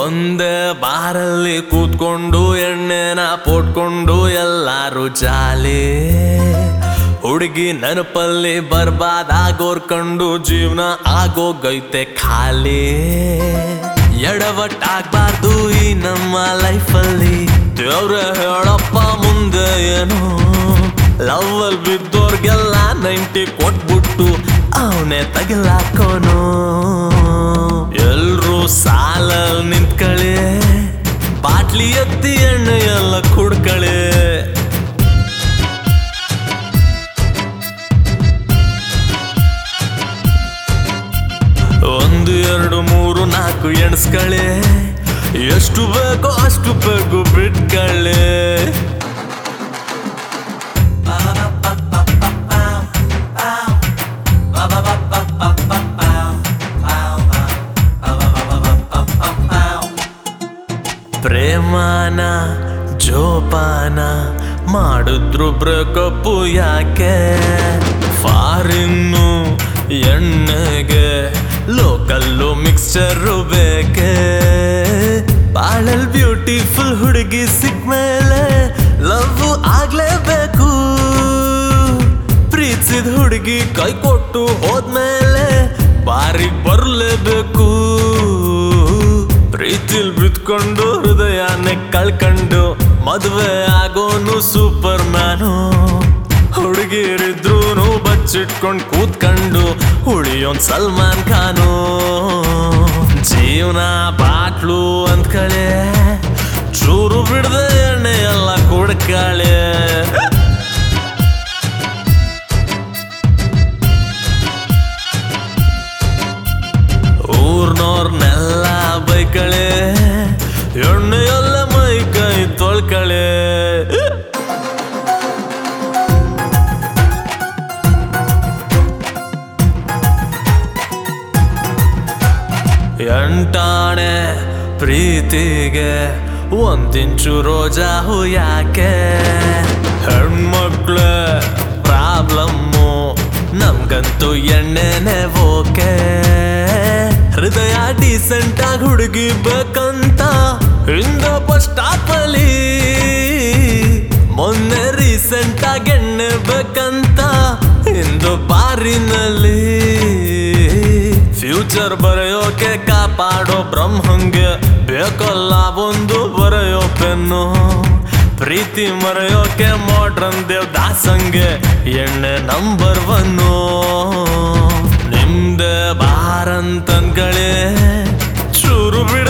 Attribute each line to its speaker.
Speaker 1: ಒಂದೇ ಬಾರಲ್ಲಿ ಕೂತ್ಕೊಂಡು ಎಣ್ಣೆನ ಪೋಟ್ಕೊಂಡು ಎಲ್ಲಾರು ಜಾಲಿ ಹುಡುಗಿ ನೆನಪಲ್ಲಿ ಬರ್ಬಾದಾಗೋರ್ ಕಂಡು ಜೀವನ ಆಗೋಗೈತೆ ಖಾಲಿ ಎಡವಟ್ಟಾಗ್ಬಾರ್ದು ಈ ನಮ್ಮ ಲೈಫಲ್ಲಿ ದೇವ್ರ ಹೇಳಪ್ಪ ಮುಂದೆ ಏನು ಲವ್ ಅಲ್ಲಿ ಬಿದ್ದೋರ್ಗೆಲ್ಲ ನೈಂಟಿ ಕೊಟ್ಬಿಟ್ಟು ಅವನೇ ತಗಲಾಕೋನು ಎಲ್ರೂ ಸಾಲಲ್ಲಿ ನಿಂತ್ಕಳಿ ಬಾಟ್ಲಿ ಎತ್ತಿ ಎಣ್ಣೆ ಎಲ್ಲ ಕುಡ್ಕಳಿ ಒಂದು ಎರಡು ಮೂರು ನಾಲ್ಕು ಎಣಿಸ್ಕಳೆ ಎಷ್ಟು ಬೇಕೋ ಅಷ್ಟು ಬೇಕು ಬಿಟ್ಕಳೆ ಪ್ರೇಮಾನ ಜೋಪಾನ ಮಾಡಿದ್ರು ಬ್ರೇಕಪ್ಪು ಯಾಕೆ ಫಾರಿನ್ನು ಎಣ್ಣೆಗೆ ಲೋಕಲ್ಲು ಮಿಕ್ಸ್ಚರು ಬೇಕೆ ಬಾಳಲ್ ಬ್ಯೂಟಿಫುಲ್ ಹುಡುಗಿ ಸಿಕ್ಮೇಲೆ ಲವ್ ಆಗ್ಲೇಬೇಕು ಪ್ರೀತಿಸಿದ ಹುಡುಗಿ ಕೈ ಕೊಟ್ಟು ಹೋದ್ಮೇಲೆ ಬಾರಿಗ್ ಬರ್ಲೇಬೇಕು ಪ್ರೀತಿಲ್ ಬಿತ್ಕೊಂಡು ಹೃದಯನೇ ಕಳ್ಕೊಂಡು ಮದುವೆ ಆಗೋನು ಸೂಪರ್ ಮ್ಯಾನು ಹುಡುಗಿರಿದ್ರು ಬಚ್ಚಿಟ್ಕೊಂಡು ಕೂತ್ಕೊಂಡು ಉಳಿಯೋನ್ ಸಲ್ಮಾನ್ ಖಾನು ಜೀವನ ಬಾಟ್ಲು ಅಂತ ಕಳೆ ಚೂರು ಬಿಡದೆ ಎಣ್ಣೆ ಎಲ್ಲ ಕುಡ್ಕಳೆ ಊರ್ನೋರ್ನೆಲ್ಲ ಬೈಕಳೆ ಎಣ್ಣೆಯೆಲ್ಲ ಮೈ ಕೈ ತೊಳ್ಕಳೆ ಎಂಟಾಣೆ ಪ್ರೀತಿಗೆ ಒಂದಿಂಚು ರೋಜಾ ಹೂ ಯಾಕೆ ಹೆಣ್ಮಕ್ಳೆ ಪ್ರಾಬ್ಲಮ್ಮು ನಮ್ಗಂತೂ ಎಣ್ಣೆನೆ ಓಕೆ ಹೃದಯ ಡೀಸೆಂಟ್ ಆಗಿ ಹುಡುಗಿ ಬೇಕಂತ ಹಿಂದ ಬಸ್ ಸ್ಟಾಪ್ ಅಲ್ಲಿ ಮೊನ್ನೆ ರೀಸೆಂಟ್ ಆಗಿ ಎಣ್ಣೆ ಬೇಕಂತ ಇಂದು ಬಾರಿನಲ್ಲಿ ಫ್ಯೂಚರ್ ಬರೆಯೋಕೆ ಕಾಪಾಡೋ ಬ್ರಹ್ಮಂಗೆ ಬೇಕಲ್ಲ ಒಂದು ಬರೆಯೋ ಪೆನ್ನು ಪ್ರೀತಿ ಮರೆಯೋಕೆ ಮಾಡ್ರನ್ ದೇವ್ ದಾಸಂಗೆ ಎಣ್ಣೆ ನಂಬರ್ ಒನ್ನು ನಿಮ್ದೆ ಬಾರಂತನ್ಗಳೇ ಚೂರು ಬಿಡ